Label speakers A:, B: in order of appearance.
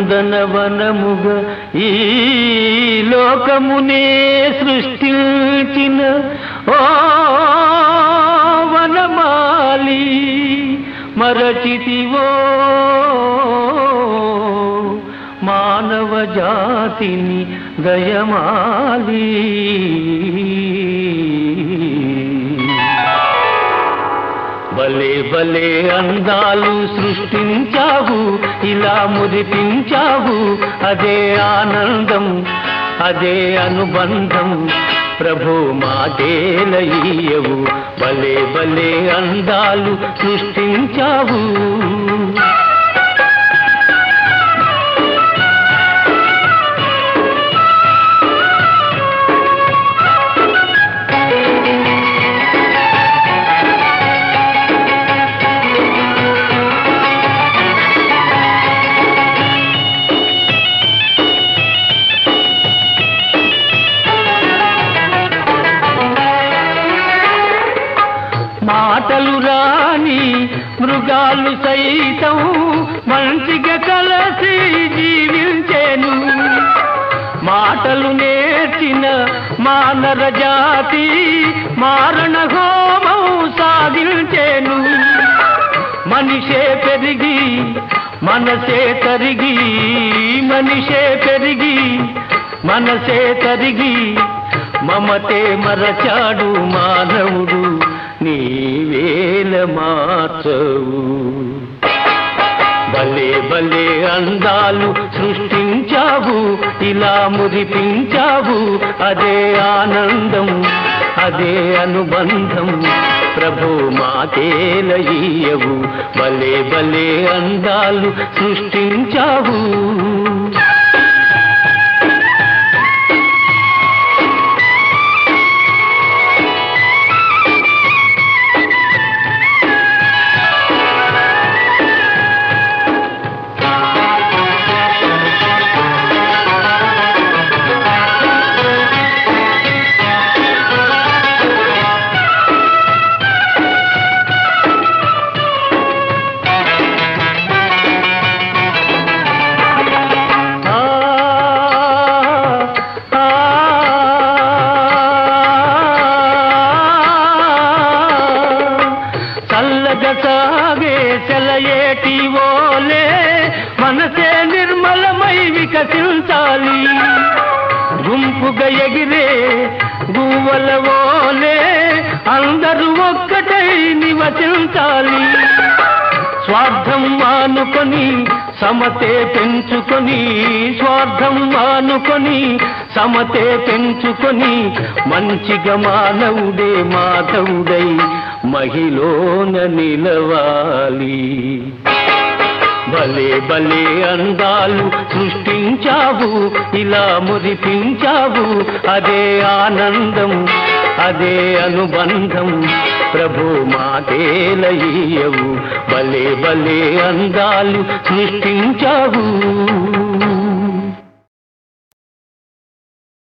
A: నందనవనముగా ఈ లోకమునే సృష్టించిన ఓ వనమాలి మరచితివో మానవ జాతిని దయమాలి భలే భలే అందాలు సృష్టించావు ఇలా మురిపించావు అదే ఆనందం అదే అనుబంధం ప్రభు మాటేలయ్యవు భలే భలే అందాలు సృష్టించావు మాటలు రాని మృగాలు సైతం మంచిగా కలసి జీవించేను మాటలు నేర్చిన మానర జాతి మారణ హోమం సాగించేను మనిషే పెరిగి మనసే తరిగి మనిషే పెరిగి మనసే తరిగి మమతే మరచాడు మానవుడు నీవేల మార్చవు భలే భలే అందాలు సృష్టించావు ఇలా మురిపించావు అదే ఆనందం అదే అనుబంధం ప్రభు మాతేలయ్యవు భలే భలే అందాలు సృష్టించావు ఆ ఆ చల్లగ సాగే సెలయేటి ఓలే మనసే నిర్మలమై వికసించాలి గుంపుగా ఎగిరే గువ్వల ఓలే అందరూ ఒక్కటై నివసించాలి స్వార్థం మానుకొని సమతే పెంచుకొని స్వార్థం మానుకొని సమతే పెంచుకొని మంచిగా మానవుడే మాధవుడై మహిళన నిలవాలి భలే భలే అందాలు సృష్టించావు ఇలా మురిపించావు అదే ఆనందం అదే అనుబంధం ప్రభు మాటేలయ్యవు భలే భలే అందాలు సృష్టించావు